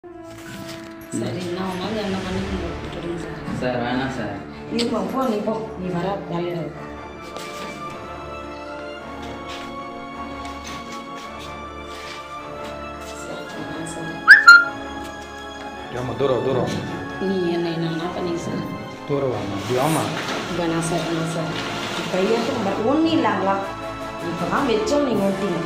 சரி நான் உங்களால் என்ன பண்ணி விட்டுடுங்க சார் சார் வேணாம் சார் இருப்பா போ நீ போ நீ வர வேலையிட ஏமா தூரம் தூரம் நீ என்ன என்ன பண்ணி சார் தூரம் வாமா இப்படி வாமா வேணாம் சார் வேணாம் சார் கையெழுத்து பட் ஒன்றும் இல்லாங்களா இப்போ தான் வச்சோம் நீங்கள் ஓட்டிங்க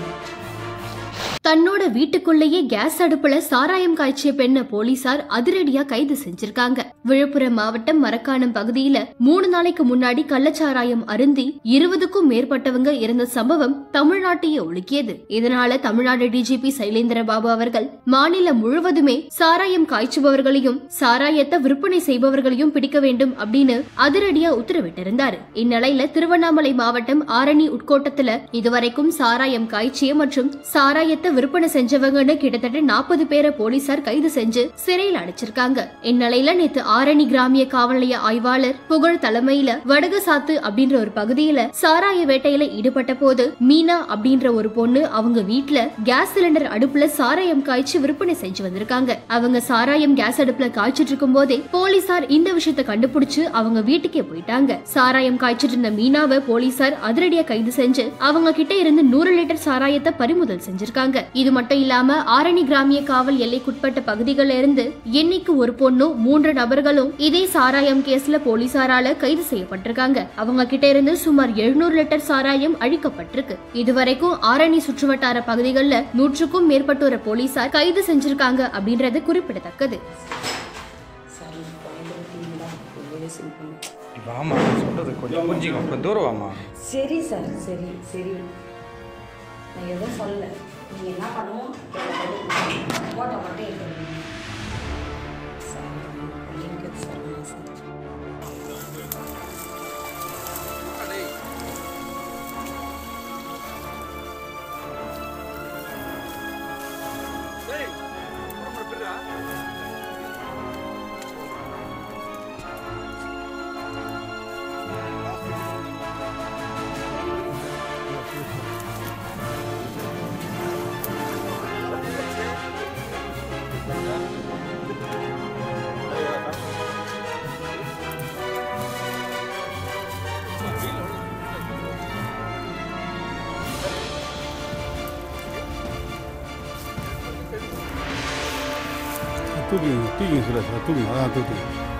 தன்னோட வீட்டுக்குள்ளேயே கேஸ் அடுப்புல சாராயம் காய்ச்சிய பெண்ண போலீசார் அதிரடியா கைது செஞ்சிருக்காங்க விழுப்புரம் மாவட்டம் மரக்காணம் பகுதியில மூணு நாளைக்கு முன்னாடி கள்ளச்சாராயம் அருந்தி இருபதுக்கும் மேற்பட்டவங்க இறந்த சம்பவம் தமிழ்நாட்டையே உலுக்கியது இதனால தமிழ்நாடு டிஜிபி சைலேந்திர பாபு அவர்கள் மாநிலம் முழுவதுமே சாராயம் காய்ச்சுபவர்களையும் சாராயத்தை விற்பனை செய்பவர்களையும் பிடிக்க வேண்டும் அப்படின்னு அதிரடியா உத்தரவிட்டிருந்தாரு இந்நிலையில திருவண்ணாமலை மாவட்டம் ஆரணி உட்கோட்டத்துல இதுவரைக்கும் சாராயம் காய்ச்சிய மற்றும் சாராயத்தை விற்பனை செஞ்சவங்கன்னு கிட்டத்தட்ட நாற்பது பேரை போலீசார் கைது செஞ்சு சிறையில் அடைச்சிருக்காங்க இந்நிலையில நேத்து ஆரணி கிராமிய காவல் நிலைய ஆய்வாளர் புகழ் தலைமையில வடகசாத்து அப்படின்ற ஒரு பகுதியில சாராய வேட்டையில ஈடுபட்ட போது மீனா அப்படின்ற ஒரு பொண்ணு அவங்க வீட்ல கேஸ் சிலிண்டர் அடுப்புல சாராயம் காய்ச்சி விற்பனை செஞ்சு வந்திருக்காங்க அவங்க சாராயம் கேஸ் அடுப்புல காய்ச்சிட்டு இருக்கும் போதே போலீசார் இந்த விஷயத்தை கண்டுபிடிச்சு அவங்க வீட்டுக்கே போயிட்டாங்க சாராயம் காய்ச்சிட்டு இருந்த மீனாவை போலீசார் அதிரடியா கைது செஞ்சு அவங்க கிட்ட இருந்து நூறு லிட்டர் சாராயத்தை பறிமுதல் செஞ்சிருக்காங்க இது மட்டும் இல்லாம ஆரணி கிராமிய காவல் எல்லைக்குட்பட்ட பகுதிகளில் இருந்து இன்னைக்கு ஒரு பொண்ணும் மூன்று நபர்களும் இதே சாராயம் கேஸ்ல போலீசாரால கைது செய்யப்பட்டிருக்காங்க அவங்க கிட்ட இருந்து சுமார் எழுநூறு லிட்டர் சாராயம் அழிக்கப்பட்டிருக்கு இதுவரைக்கும் ஆரணி சுற்றுவட்டார பகுதிகளில் நூற்றுக்கும் மேற்பட்டோர போலீசார் கைது செஞ்சிருக்காங்க அப்படின்றது குறிப்பிடத்தக்கது சார் நீங்கள் பயன்படுத்திங்களா ரொம்பவே சிம்பிள் இப்படி வாமா சொல்கிறது கொஞ்சம் புரிஞ்சுக்கோ அப்புறம் தூரம் வாமா சரி சார் சரி சரி நான் எதுவும் சொல்லல நீங்கள் என்ன பண்ணுவோம் ஃபோட்டோ மட்டும் எடுத்துருங்க சார் லிங்க் சொல்லுங்க சார் தூக்கி தூக்கி சொல்ல சார் தூக்கி அதான் தூக்கி